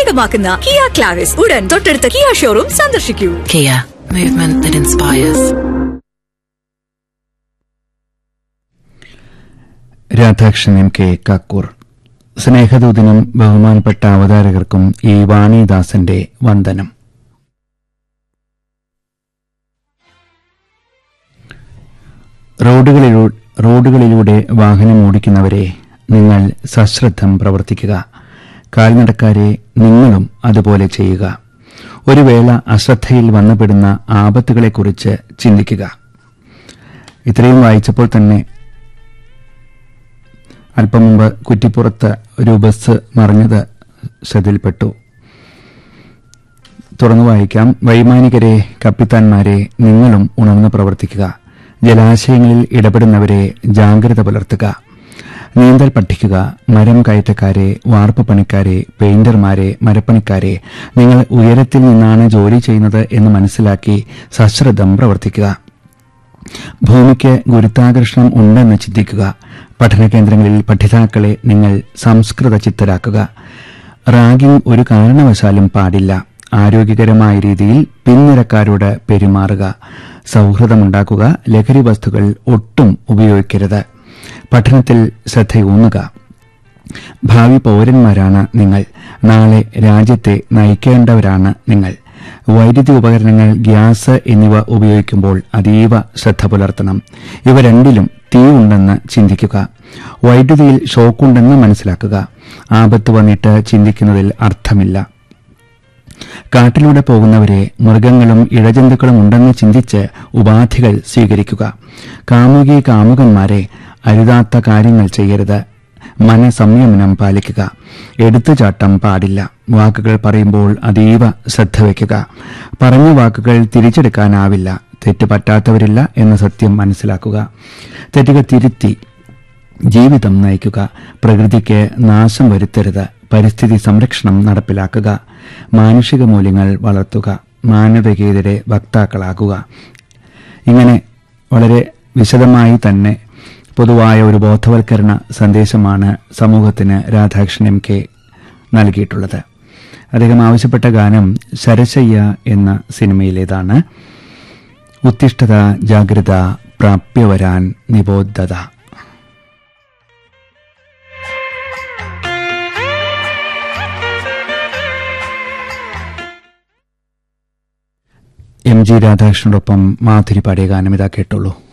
സ്വന്തമാക്കുന്ന Kia Clavis ഉടൻ തൊട്ടടുത്ത Kia showroom സന്ദർശിക്കൂ Kia, movement that inspires. Radhakrishnan M K Kakkur സ്നേഹദൂതിനും ബഹുമാനപ്പെട്ട അവതാരകർക്കും ഈ വാണിദാസന്റെ വന്ദനം റോഡുകളിലൂ റോഡുകളിലൂടെ വാഹനം ഓടിക്കുന്നവരെ നിങ്ങൾ സശ്രദ്ധം പ്രവർത്തിക്കുക കാൽനടക്കാരെ നിങ്ങളും അതുപോലെ ചെയ്യുക ഒരു വേള അശ്രദ്ധയിൽ വന്നുപെടുന്ന ആപത്തുകളെക്കുറിച്ച് ചിന്തിക്കുക ഇത്രയും വായിച്ചപ്പോൾ തന്നെ അല്പം മുമ്പ് കുറ്റിപ്പുറത്ത് ഒരു ബസ് മറിഞ്ഞത് ശ്രദ്ധയിൽപ്പെട്ടു തുറന്നു വായിക്കാം വൈമാനികരെ കപ്പിത്താന്മാരെ നിങ്ങളും ഉണർന്നു പ്രവർത്തിക്കുക ജലാശയങ്ങളിൽ ഇടപെടുന്നവരെ ജാഗ്രത പുലർത്തുക നീന്തൽ പഠിക്കുക മരം കയറ്റക്കാരെ വാർപ്പ് പണിക്കാരെ പെയിന്റർമാരെ മരപ്പണിക്കാരെ നിങ്ങൾ ഉയരത്തിൽ നിന്നാണ് ജോലി ചെയ്യുന്നത് എന്ന് മനസ്സിലാക്കി സശ്രദ്ധം പ്രവർത്തിക്കുക ഭൂമിക്ക് ഗുരുത്വാകർഷണം ഉണ്ടെന്ന് ചിന്തിക്കുക പഠന കേന്ദ്രങ്ങളിൽ പഠിതാക്കളെ നിങ്ങൾ സംസ്കൃത ചിത്തരാക്കുക റാഗിംഗ് ഒരു കാരണവശാലും പാടില്ല ആരോഗ്യകരമായ രീതിയിൽ പിൻനിരക്കാരോട് പെരുമാറുക സൗഹൃദമുണ്ടാക്കുക ലഹരി വസ്തുക്കൾ ഒട്ടും ഉപയോഗിക്കരുത് പഠനത്തിൽ ശ്രദ്ധയൂന്നുക ഭാവി പൌരന്മാരാണ് നിങ്ങൾ നാളെ രാജ്യത്തെ നയിക്കേണ്ടവരാണ് നിങ്ങൾ വൈദ്യുതി ഉപകരണങ്ങൾ ഗ്യാസ് എന്നിവ ഉപയോഗിക്കുമ്പോൾ അതീവ ശ്രദ്ധ പുലർത്തണം ഇവ രണ്ടിലും തീ ഉണ്ടെന്ന് ചിന്തിക്കുക വൈദ്യുതിയിൽ ഷോക്കുണ്ടെന്ന് മനസ്സിലാക്കുക ആപത്ത് വന്നിട്ട് ചിന്തിക്കുന്നതിൽ അർത്ഥമില്ല കാട്ടിലൂടെ പോകുന്നവരെ മൃഗങ്ങളും ഇഴജന്തുക്കളും ഉണ്ടെന്ന് ചിന്തിച്ച് ഉപാധികൾ സ്വീകരിക്കുക കാമുകി കാമുകന്മാരെ അരുതാത്ത കാര്യങ്ങൾ ചെയ്യരുത് മനസംയമനം പാലിക്കുക എടുത്തുചാട്ടം പാടില്ല വാക്കുകൾ പറയുമ്പോൾ അതീവ ശ്രദ്ധ വയ്ക്കുക പറഞ്ഞ വാക്കുകൾ തിരിച്ചെടുക്കാനാവില്ല തെറ്റ് പറ്റാത്തവരില്ല എന്ന സത്യം മനസ്സിലാക്കുക തെറ്റുകൾ തിരുത്തി ജീവിതം നയിക്കുക പ്രകൃതിക്ക് നാശം വരുത്തരുത് പരിസ്ഥിതി സംരക്ഷണം നടപ്പിലാക്കുക മാനുഷിക മൂല്യങ്ങൾ വളർത്തുക മാനവികതയുടെ വക്താക്കളാകുക ഇങ്ങനെ വളരെ വിശദമായി തന്നെ പൊതുവായ ഒരു ബോധവൽക്കരണ സന്ദേശമാണ് സമൂഹത്തിന് രാധാകൃഷ്ണൻ എം കെ നൽകിയിട്ടുള്ളത് അദ്ദേഹം ആവശ്യപ്പെട്ട ഗാനം ശരശയ്യ എന്ന സിനിമയിലേതാണ് ഉത്തിഷ്ഠത ജാഗ്രത പ്രാപ്യവരാൻ നിബോധത എം ജി രാധാകൃഷ്ണനോടൊപ്പം മാധുരി പാടിയ ഗാനം ഇതാ കേട്ടുള്ളൂ